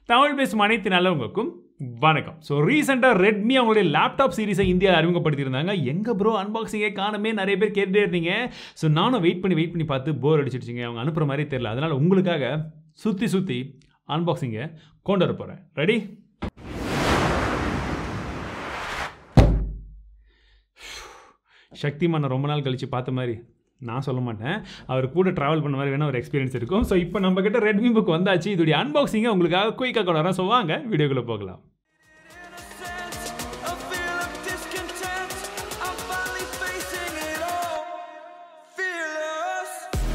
தமிழ் பேசும் அனைத்து நல்லவங்களுக்கும் வணக்கம் ஸோ ரீசெண்டாக ரெட்மி அவங்களுடைய லேப்டாப் சீரிஸை இந்தியாவில் அறிமுகப்படுத்தியிருந்தாங்க எங்கே ப்ரோ அன்பாக்சிங்கே காணுமே நிறைய பேர் கேட்டுட்டே இருந்தீங்க ஸோ நானும் வெயிட் பண்ணி வெயிட் பண்ணி பார்த்து போர் அடிச்சிடுச்சிங்க அவங்க அனுப்புகிற மாதிரி தெரியல அதனால் உங்களுக்காக சுற்றி சுற்றி அன்பாக்சிங்கை கொண்டு வர போகிறேன் ரெடி சக்திமான் ரொம்ப நாள் கழித்து பார்த்த மாதிரி நான் சொல்ல மாட்டேன் அவர் கூட ட்ராவல் பண்ண மாதிரி வேணால் ஒரு எக்ஸ்பீரியன்ஸ் இருக்கும் ஸோ இப்போ நம்ம கிட்ட ரெட்மி புக் வந்தாச்சு இதோடைய அன்பாக்சிங்கை உங்களுக்காக குயிக்காக கொண்டு வரேன் ஸோ வாங்க வீடியோக்குள்ளே போகலாம் A feel of discontent. I'm finally facing it all. Fearless.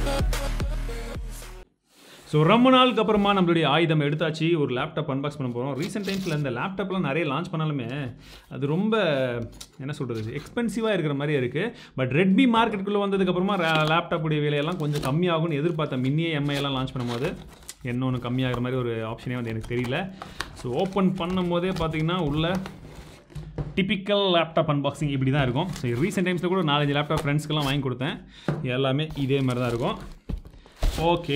So ரொம்ப நாளுக்கு அப்புறமா நம்மளுடைய ஆயுதம் எடுத்தாச்சு ஒரு லேப்டாப் அன்பாக்ஸ் பண்ண போகிறோம் ரீசெண்ட் டைம்ஸில் இந்த லேப்டாப்லாம் நிறைய லான்ச் பண்ணாலுமே அது ரொம்ப என்ன சொல்கிறது எக்ஸ்பென்சிவாக இருக்கிற மாதிரி இருக்குது பட் ரெட்மி மார்க்கெட்டுக்குள்ளே வந்ததுக்கப்புறமா லேப்டாப்புடைய விலையெல்லாம் கொஞ்சம் கம்மியாகும்னு எதிர்பார்த்தேன் மின்னியே எம்ஐ எல்லாம் லான்ச் பண்ணும்போது என்ன ஒன்று கம்மியாகிற மாதிரி ஒரு ஆப்ஷனே வந்து எனக்கு தெரியல ஸோ ஓப்பன் பண்ணும் போதே பார்த்தீங்கன்னா உள்ள டிப்பிக்கல் லேப்டாப் அன்பாக்சிங் இப்படி தான் இருக்கும் ஸோ ரீசெண்ட் டைம்ஸில் கூட நாலஞ்சு லேப்டாப் ஃப்ரெண்ட்ஸ்க்கெல்லாம் வாங்கி கொடுத்தேன் எல்லாமே இதே மாதிரி தான் இருக்கும் ஓகே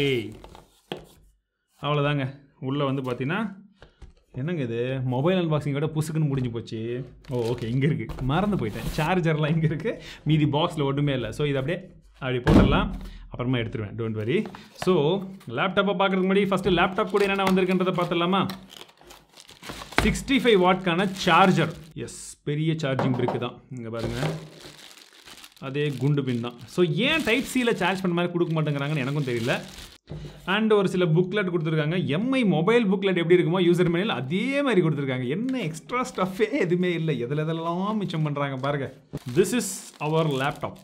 அவ்வளோதாங்க உள்ளே வந்து பார்த்தீங்கன்னா என்னங்க இது மொபைல் அன்பாக்சிங்கோட புசுக்குன்னு முடிஞ்சு போச்சு ஓ ஓகே இங்கே இருக்குது மறந்து போயிட்டேன் சார்ஜர்லாம் இங்கே இருக்குது மீதி பாக்ஸில் ஒன்றுமே இல்லை ஸோ இது அப்படியே அப்படி போட்டுடலாம் அப்புறமா எடுத்துருவேன் டோன்ட் வரி ஸோ லேப்டாப்பை பார்க்குறதுக்கு முன்னாடி ஃபஸ்ட்டு லேப்டாப் கூட என்னென்ன வந்திருக்குன்றதை பார்த்துடலாமா சிக்ஸ்டி ஃபைவ் வாட்க்கான சார்ஜர் எஸ் பெரிய சார்ஜிங் பிரிக்கு தான் இங்கே பாருங்கள் அதே குண்டு பின் தான் ஸோ ஏன் டைப் சியில் சார்ஜ் பண்ண மாதிரி கொடுக்க மாட்டேங்கிறாங்கன்னு எனக்கும் தெரியல அண்ட் ஒரு சில புக்லெட் கொடுத்துருக்காங்க எம்ஐ மொபைல் புக்லெட் எப்படி இருக்குமோ யூசர் மேனில் அதே மாதிரி கொடுத்துருக்காங்க என்ன எக்ஸ்ட்ரா ஸ்டஃபே எதுவுமே இல்லை எதில் எதெல்லாம் மிச்சம் பண்ணுறாங்க பாருங்கள் this is our laptop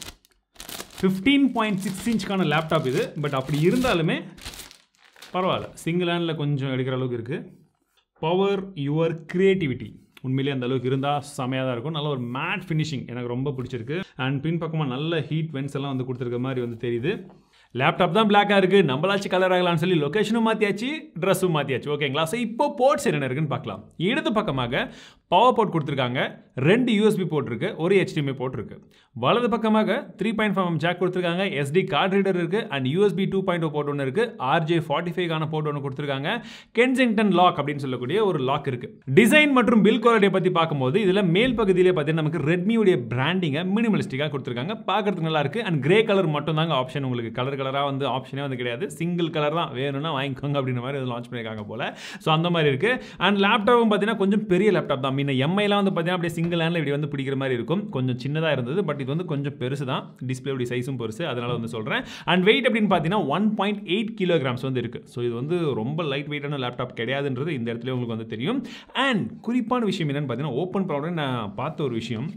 fifteen point six இன்ச்க்கான லேப்டாப் இது பட் அப்படி இருந்தாலுமே பரவாயில்ல சிங்கிள் ஹேண்டில் கொஞ்சம் எடுக்கிற அளவுக்கு இருக்குது பவர் யுவர் கிரியேட்டிவிட்டி உண்மையிலேயே அந்த அளவுக்கு இருந்தால் செமையாக தான் இருக்கும் நல்ல ஒரு மேட் ஃபினிஷிங் எனக்கு ரொம்ப பிடிச்சிருக்கு அண்ட் பின்பக்கமாக நல்ல ஹீட் வென்ஸ் எல்லாம் வந்து கொடுத்துருக்க மாதிரி வந்து தெரியுது லேப்டாப் தான் பிளாக்காக இருக்குது நம்மளாச்சும் கலர் ஆகலாம்னு சொல்லி லொக்கேஷனும் மாற்றியாச்சு ட்ரெஸ்ஸும் மாற்றியாச்சு ஓகேங்களா ஸோ இப்போ போர்ட்ஸ் என்னென்ன இருக்குன்னு பார்க்கலாம் இடது பக்கமாக பவர் போர்ட் கொடுத்துருக்காங்க ரெண்டு யூஎஸ்பி போர்ட் இருக்கு ஒரு HDMI போர்ட் இருக்கு வலது பக்கமாக த்ரீ பாயிண்ட் ஃபைவ் ஜாக் கொடுத்துருக்காங்க எஸ்டி கார்டு ரீடர் இருக்கு and USB two point O port ஒன்று இருக்கு ஆர்ஜே ஃபார்ட்டி ஃபைவ்க்கான போர்ட் ஒன்று கொடுத்துருக்காங்க கென்சிங்டன் லாக் அப்படின்னு சொல்லக்கூடிய ஒரு லாக் இருக்கு டிசைன் மற்றும் பில் குவாலிட்டியை பற்றி பார்க்கும்போது இதில் மேல் பகுதியிலே பார்த்தீங்கன்னா நமக்கு ரெட்மியுடைய பிராண்டிங்கை மினிமலிஸ்டிக்காக கொடுத்துருக்காங்க பார்க்கறதுக்கு நல்லா இருக்கு அண்ட் கிரே கலர் மட்டும் தாங்க ஆப்ஷன் உங்களுக்கு கலர் கலராக வந்து ஆப்ஷனே வந்து கிடையாது சிங்கிள் கலர் தான் வேணும்னா வாங்கிக்கோங்க அப்படின்ற மாதிரி லான்ச் பண்ணியிருக்காங்க போல ஸோ அந்த மாதிரி இருக்கு அண்ட் லேப்டாப்பும் பார்த்தீங்கன்னா கொஞ்சம் பெரிய லேப்டாப் தான் முன்ன எம்ஐலாம் வந்து பார்த்தீங்கன்னா அப்படியே சிங்கிள் ஹேண்டில் இப்படி வந்து பிடிக்கிற மாதிரி இருக்கும் கொஞ்சம் சின்னதாக இருந்தது பட் இது வந்து கொஞ்சம் பெருசு தான் டிஸ்பிளேவுடைய சைஸும் பெருசு அதனால வந்து சொல்கிறேன் அண்ட் வெயிட் அப்படின்னு பார்த்தீங்கன்னா ஒன் பாயிண்ட் எயிட் கிலோகிராம்ஸ் வந்து இருக்குது ஸோ இது வந்து ரொம்ப லைட் வெயிட்டான லேப்டாப் கிடையாதுன்றது இந்த இடத்துல உங்களுக்கு வந்து தெரியும் அண்ட் குறிப்பான விஷயம் என்னன்னு பார்த்தீங்கன்னா ஓப்பன் ப்ராப்ளம் நான் பார்த்த ஒரு விஷயம்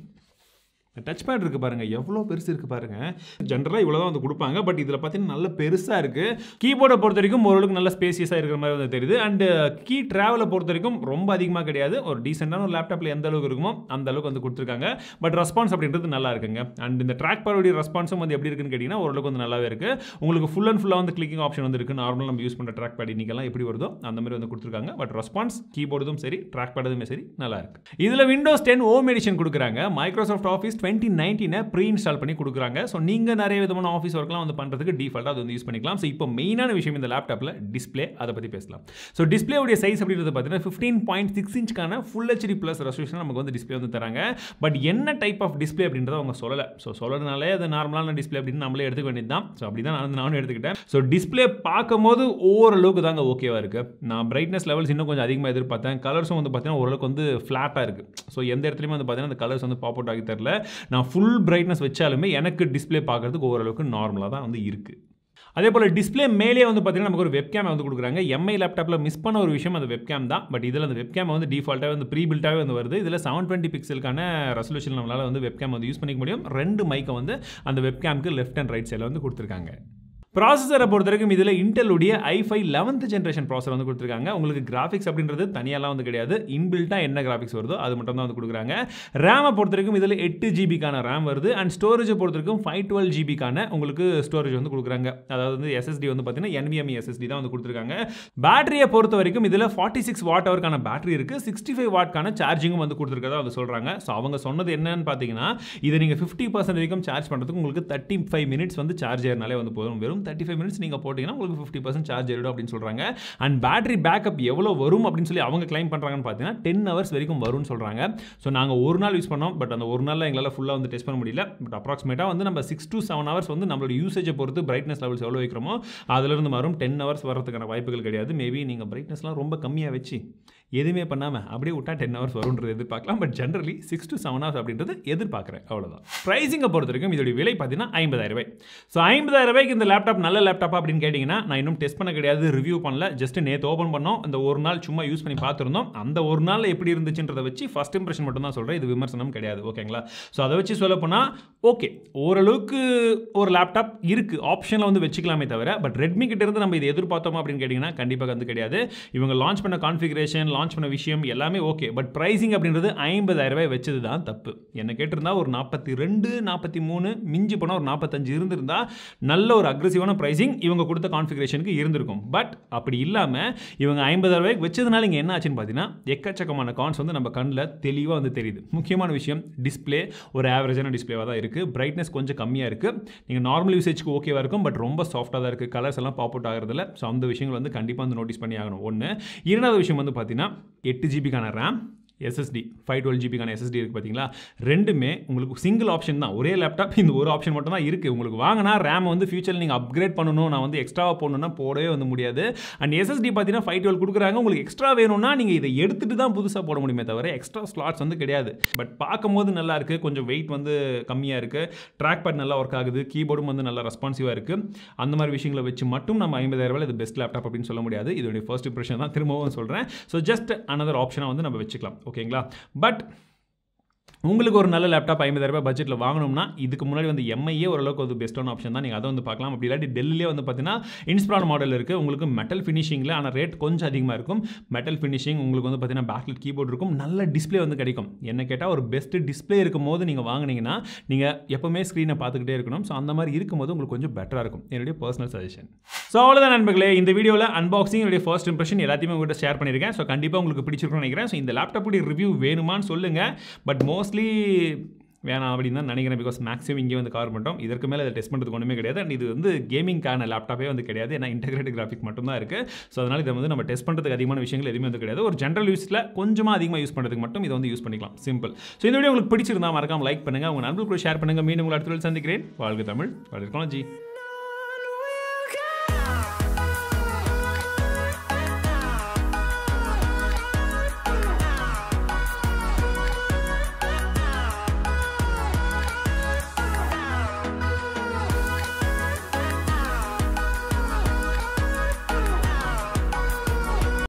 டச் பேட் இருக்குது பாருங்கள் எவ்வளோ பெருசு இருக்குது பாருங்கள் ஜென்ரலாக இவ்வளோ தான் வந்து கொடுப்பாங்க பட் இதில் பார்த்தீங்கன்னா நல்ல பெருசாக இருக்குது கீபோர்டை பொறுத்த வரைக்கும் ஓரளவுக்கு நல்ல ஸ்பேசியஸாக இருக்கிற மாதிரி வந்து தெரியுது அண்ட் கீ ட்ராவலை பொறுத்த வரைக்கும் ரொம்ப அதிகமாக கிடையாது ஒரு டீசெண்டான ஒரு லேப்டாப்பில் எந்த அளவுக்கு இருக்குமோ அந்த அளவுக்கு வந்து கொடுத்துருக்காங்க பட் ரெஸ்பான்ஸ் அப்படின்றது நல்லா இருக்குங்க அண்ட் இந்த ட்ராக் பாரோடைய ரெஸ்பான்ஸும் வந்து எப்படி இருக்குன்னு கேட்டிங்கன்னா ஓரளவுக்கு வந்து நல்லாவே இருக்குது உங்களுக்கு ஃபுல் அண்ட் ஃபுல்லாக வந்து கிளிக்கிங் ஆப்ஷன் வந்து இருக்குது நார்மலாக நம்ம யூஸ் பண்ணுற ட்ராக் பேட் இன்றைக்கெல்லாம் எப்படி வருதோ அந்த மாதிரி வந்து கொடுத்துருக்காங்க பட் ரெஸ்பான்ஸ் கீபோர்டுதும் சரி ட்ராக் பேடுமே சரி நல்லா இருக்கு இதில் விண்டோஸ் டென் ஹோம் எடிஷன் கொடுக்குறாங்க மைக்ரோசாஃப்ட் ஆஃபீஸ் டுவெண்ட்டி நைன்டீனை ப்ரீ இன்ஸ்டால் பண்ணி கொடுக்குறாங்க ஸோ நீங்கள் நிறைய விதமான ஆஃபீஸ் ஒர்க்லாம் வந்து பண்ணுறதுக்கு டிஃபால்ட்டாக அது வந்து யூஸ் பண்ணிக்கலாம் ஸோ இப்போ மெயினான விஷயம் இந்த லேப்டாப்பில் டிஸ்ப்ளே அதை பற்றி பேசலாம் ஸோ டிஸ்பிளேவுடைய சைஸ் அப்படின்றது பார்த்தீங்கன்னா ஃபிஃப்டீன் பாயிண்ட் சிக்ஸ் இன்ச்க்கான ஃபுல் ஹெச்டி ப்ளஸ் ரெசல்யூஷன் நமக்கு வந்து டிஸ்ப்ளே வந்து தராங்க பட் என்ன டைப் ஆஃப் டிஸ்ப்ளே அப்படின்றத அவங்க சொல்லலை ஸோ சொல்லறதுனாலே அது நார்மலான டிஸ்ப்ளே அப்படின்னு நம்மளே எடுத்துக்க வேண்டியது தான் ஸோ அப்படி தான் நான் வந்து நானும் எடுத்துக்கிட்டேன் ஸோ டிஸ்ப்ளே பார்க்கும்போது ஓரளவுக்கு தாங்க ஓகேவாக இருக்குது நான் பிரைட்னஸ் லெவல்ஸ் இன்னும் கொஞ்சம் அதிகமாக எதிர்பார்த்தேன் கலர்ஸும் வந்து பார்த்தீங்கன்னா ஓரளவுக்கு வந்து ஃப்ளாட்டாக இருக்குது ஸோ எந்த இடத்துலையுமே வந்து பார்த்தீங்கன்னா அந்த கலர்ஸ் வந்து பாப் அவுட் ஆகி தரல நான் ஃபுல் பிரைட்னஸ் வச்சாலுமே எனக்கு டிஸ்ப்ளே பார்க்குறதுக்கு ஓரளவுக்கு நார்மலாக தான் வந்து இருக்குது அதே போல் டிஸ்ப்ளே மேலே வந்து பார்த்தீங்கன்னா நமக்கு ஒரு வெப்கேம் வந்து கொடுக்குறாங்க எம்ஐ லேப்டாப்பில் மிஸ் பண்ண ஒரு விஷயம் அந்த வெப்கேம் தான் பட் இதில் அந்த வெப்கேம் வந்து டிஃபால்ட்டாக வந்து ப்ரீ பில்ட்டாகவே வந்து வருது இதில் செவன் டுவெண்ட்டி பிக்சலுக்கான ரெசல்யூஷன் நம்மளால் வந்து வெப்கேம் வந்து யூஸ் பண்ணிக்க முடியும் ரெண்டு மைக்கை வந்து அந்த வெப்கேமுக்கு லெஃப்ட் அண்ட் ரைட் சைடில் வந்து கொடுத்துருக்காங்க ப்ராசஸரை பொறுத்த வரைக்கும் இதில் இன்டெலுடைய ஐஃபை லெவன்த் ஜென்ரேஷன் ப்ராசர் வந்து கொடுத்துருக்காங்க உங்களுக்கு கிராஃபிக்ஸ் அப்படின்றது தனியாலாம் வந்து கிடையாது இன்பில்ட்டாக என்ன கிராஃபிக்ஸ் வருதோ அது மட்டும் தான் வந்து கொடுக்குறாங்க ரேமை பொறுத்த வரைக்கும் இதில் எட்டு ஜிபிக்கான ரேம் வருது அண்ட் ஸ்டோரேஜை பொறுத்த வரைக்கும் ஃபைவ் டுவெல் ஜிபிக்கான உங்களுக்கு ஸ்டோரேஜ் வந்து கொடுக்குறாங்க அதாவது வந்து எஸ்எஸ்டி வந்து பார்த்தீங்கன்னா NVMe எஸ்எஸ்டி தான் வந்து கொடுத்துருக்காங்க பேட்டரியை பொறுத்த வரைக்கும் இதில் ஃபார்ட்டி சிக்ஸ் வாட் ஹவருக்கான பேட்டரி இருக்குது சிக்ஸ்டி ஃபைவ் வாட்க்கான சார்ஜிங்கும் வந்து கொடுத்துருக்கதா வந்து சொல்கிறாங்க ஸோ அவங்க சொன்னது என்னன்னு பார்த்தீங்கன்னா இதை நீங்கள் ஃபிஃப்டி பர்சன்ட் வரைக்கும் சார்ஜ் பண்ணுறதுக்கு உங்களுக்கு தேர்ட்டி ஃபைவ் மினிட்ஸ் வந்து சார்ஜ் ஏறினாலே வந்து போதும் வெறும் வரும் தேர்ட்டி ஃபைவ் மினிட்ஸ் நீங்கள் போட்டிங்கன்னா உங்களுக்கு ஃபிஃப்டி பர்சன்ட் சார்ஜ் ஏறிடும் அப்படின்னு சொல்கிறாங்க அண்ட் பேட்டரி பேக்கப் எவ்வளோ வரும் அப்படின்னு சொல்லி அவங்க கிளைம் பண்ணுறாங்கன்னு பார்த்தீங்கன்னா டென் ஹவர்ஸ் வரைக்கும் வரும்னு சொல்கிறாங்க ஸோ நாங்கள் ஒரு நாள் யூஸ் பண்ணோம் பட் அந்த ஒரு நாளில் எங்களால் ஃபுல்லாக வந்து டெஸ்ட் பண்ண முடியல பட் அப்ராக்சிமேட்டாக வந்து நம்ம சிக்ஸ் to செவன் ஹவர்ஸ் வந்து நம்மளோட யூசேஜை பொறுத்து பிரைட்னஸ் லெவல்ஸ் எவ்வளோ வைக்கிறோமோ அதிலிருந்து வரும் டென் ஹவர்ஸ் வரதுக்கான வாய்ப்புகள் கிடையாது மேபி நீங்கள் பிரைட்னஸ்லாம் ரொம்ப கம்மியாக வச்சு எதுவுமே பண்ணாமல் அப்படியே விட்டா டென் ஹவர்ஸ் வரும்ன்றது எதிர்பார்க்கலாம் but generally six to seven hours அப்படின்றது எதிர்பார்க்குறேன் அவ்வளோதான் ப்ரைஸிங்கை பொறுத்த வரைக்கும் இதோட விலை பார்த்தீங்கன்னா ஐம்பதாயிரம் ரூபாய் ஸோ ஐம்பதாயிரம் ரூபாய்க்கு இந்த லேப்டாப் நல்ல லேப்டாப்பா அப்படின்னு கேட்டிங்கன்னா நான் இன்னும் டெஸ்ட் பண்ண கிடையாது ரிவ்யூ பண்ணல ஜஸ்ட் நேற்று ஓப்பன் பண்ணோம் அந்த ஒரு நாள் சும்மா யூஸ் பண்ணி பார்த்துருந்தோம் அந்த ஒரு நாள் எப்படி இருந்துச்சுன்றதை வச்சு ஃபஸ்ட் இம்ப்ரெஷன் மட்டும் தான் சொல்கிறேன் இது விமர்சனம் கிடையாது ஓகேங்களா ஸோ அதை வச்சு சொல்ல போனால் ஓகே ஓரளவுக்கு ஒரு லேப்டாப் இருக்குது ஆப்ஷனில் வந்து வச்சுக்கலாமே தவிர பட் ரெட்மி கிட்ட இருந்து நம்ம இதை எதிர்பார்த்தோமா அப்படின்னு கேட்டிங்கன்னா கண்டிப்பாக வந்து கிடையாது இவங்க லான்ச் பண்ண கான்ஃபிகரேஷன் லான்ச் பண்ண விஷயம் எல்லாமே ஓகே பட் ப்ரைஸிங் அப்படின்றது ஐம்பதாயிரம் ரூபாய் வச்சது தான் தப்பு என்ன கேட்டிருந்தா ஒரு நாற்பத்தி ரெண்டு நாற்பத்தி மூணு மிஞ்சி போனால் ஒரு நாற்பத்தஞ்சு இருந்திருந்தா நல்ல ஒரு அக்ரெசிவான ப்ரைஸிங் இவங்க கொடுத்த கான்ஃபிகரேஷனுக்கு இருந்திருக்கும் பட் அப்படி இல்லாமல் இவங்க ஐம்பதாயிரம் ரூபாய்க்கு வச்சதுனால இங்கே என்ன ஆச்சுன்னு பார்த்தீங்கன்னா எக்கச்சக்கமான கான்ஸ் வந்து நம்ம கண்ணில் தெளிவாக வந்து தெரியுது முக்கியமான விஷயம் டிஸ்ப்ளே ஒரு ஆவரேஜான டிஸ்ப்ளேவாக தான் இருக்குது பிரைட்னஸ் கொஞ்சம் கம்மியாக இருக்குது நீங்கள் நார்மல் யூசேஜ்க்கு ஓகேவாக இருக்கும் பட் ரொம்ப சாஃப்ட்டாக தான் இருக்குது கலர்ஸ் எல்லாம் பாப் அவுட் ஆகிறதுல ஸோ அந்த விஷயங்கள் வந்து கண்டிப்பாக வந்து நோட்டீஸ் பண்ணி ஆகணும் ஒன்று இரண்டாவது விஷயம் வந்து பார்த்தீங்கன்னா எட்டு ஜிபிக்கான ரேம் எஸ்எஸ்டி ஃபைவ் டுவெல் ஜிபிக்கான எஸ்எஸ்டி இருக்குது பார்த்தீங்களா ரெண்டுமே உங்களுக்கு சிங்கிள் ஆப்ஷன் தான் ஒரே லேப்டாப் இந்த ஒரு ஆப்ஷன் மட்டும் தான் இருக்குது உங்களுக்கு வாங்கினா ரேம் வந்து ஃபியூச்சரில் நீங்கள் அப்கிரேட் பண்ணணும் நான் வந்து எக்ஸ்ட்ராவாக போடணும்னா போடவே வந்து முடியாது அண்ட் எஸ்எஸ்டி பார்த்தீங்கன்னா ஃபைவ் டுவெல் கொடுக்குறாங்க உங்களுக்கு எக்ஸ்ட்ரா வேணும்னா நீங்கள் இதை எடுத்துட்டு தான் புதுசாக போட முடியுமே தவிர எக்ஸ்ட்ரா ஸ்லாட்ஸ் வந்து கிடையாது பட் பார்க்கும்போது நல்லா இருக்குது கொஞ்சம் வெயிட் வந்து கம்மியாக இருக்குது ட்ராக் பேட் நல்லா ஒர்க் ஆகுது கீபோர்டும் வந்து நல்லா ரெஸ்பான்சிவாக இருக்குது அந்த மாதிரி விஷயங்களை வச்சு மட்டும் நம்ம ஐம்பதாயிரம் ரூபாய் இது பெஸ்ட் லேப்டாப் அப்படின்னு சொல்ல முடியாது இதோடைய ஃபர்ஸ்ட் இம்ப்ரெஷன் தான் திரும்பவும் சொல்கிறேன் ஸோ ஜஸ்ட் அனதர் ஆப்ஷனாக வந்து நம்ம வச்சுக்கலாம் ஓகேங்களா பட் உங்களுக்கு ஒரு நல்ல லேப்டாப் ஐம்பதாயிரம் ரூபாய் பட்ஜெட்டில் வாங்கணும்னா இதுக்கு முன்னாடி வந்து எம்ஐயே ஓரளவுக்கு ஒரு பெஸ்ட்டான ஆப்ஷன் தான் நீங்கள் அதை வந்து பார்க்கலாம் அப்படி இல்லாட்டி டெல்லியே வந்து பார்த்தீங்கன்னா இன்ஸ்பிரான் மாடல் இருக்குது உங்களுக்கு மெட்டல் ஃபினிஷிங்கில் ஆனால் ரேட் கொஞ்சம் அதிகமாக இருக்கும் மெட்டல் ஃபினிஷிங் உங்களுக்கு வந்து பார்த்தீங்கன்னா பேக்லெட் கீபோர்ட் இருக்கும் நல்ல டிஸ்ப்ளே வந்து கிடைக்கும் என்ன கேட்டால் ஒரு பெஸ்ட் டிஸ்ப்ளே இருக்கும் போது நீங்கள் வாங்குனீங்கன்னா நீங்கள் எப்போவுமே ஸ்க்ரீனை பார்த்துக்கிட்டே இருக்கணும் ஸோ அந்த மாதிரி இருக்கும்போது உங்களுக்கு கொஞ்சம் பெட்டராக இருக்கும் என்னுடைய பர்சனல் சஜஷன் ஸோ அவ்வளோதான் நண்பர்களே இந்த வீடியோவில் அன்பாக்சிங் என்னுடைய ஃபர்ஸ்ட் இம்ப்ரெஷன் எல்லாத்தையுமே உங்கள்கிட்ட ஷேர் பண்ணியிருக்கேன் ஸோ கண்டிப்பாக உங்களுக்கு பிடிச்சிருக்கும்னு நினைக்கிறேன் ஸோ இந்த லேப்டாப்புடைய ரிவ்யூ வேணுமான்னு சொல்லுங்கள் பட் மோஸ்ட்லி வேணாம் அப்படின்னு தான் நினைக்கிறேன் பிகாஸ் மேக்ஸிமம் இங்கே வந்து கவர் பண்ணிட்டோம் இதற்கு மேலே இதை டெஸ்ட் பண்ணுறதுக்கு ஒன்றுமே கிடையாது அண்ட் இது வந்து கேமிங்கான லேப்டாப்பே வந்து கிடையாது ஏன்னா இன்டெகிரேட்டட் கிராஃபிக் மட்டும் தான் இருக்குது ஸோ அதனால் இதை வந்து நம்ம டெஸ்ட் பண்ணுறதுக்கு அதிகமான விஷயங்கள் எதுவுமே வந்து கிடையாது ஒரு ஜென்ரல் யூஸில் கொஞ்சமாக அதிகமாக யூஸ் பண்ணுறதுக்கு மட்டும் இதை வந்து யூஸ் பண்ணிக்கலாம் சிம்பிள் ஸோ இந்த வீடியோ உங்களுக்கு பிடிச்சிருந்தா மறக்காம லைக் பண்ணுங்கள் உங்கள் நண்பர்கள் கூட ஷேர் பண்ணுங்கள் மீண்டும் உங்கள் அடுத்த சந்திக்கிறேன் வாழ்க தமிழ் வாழ்க்கை ஜி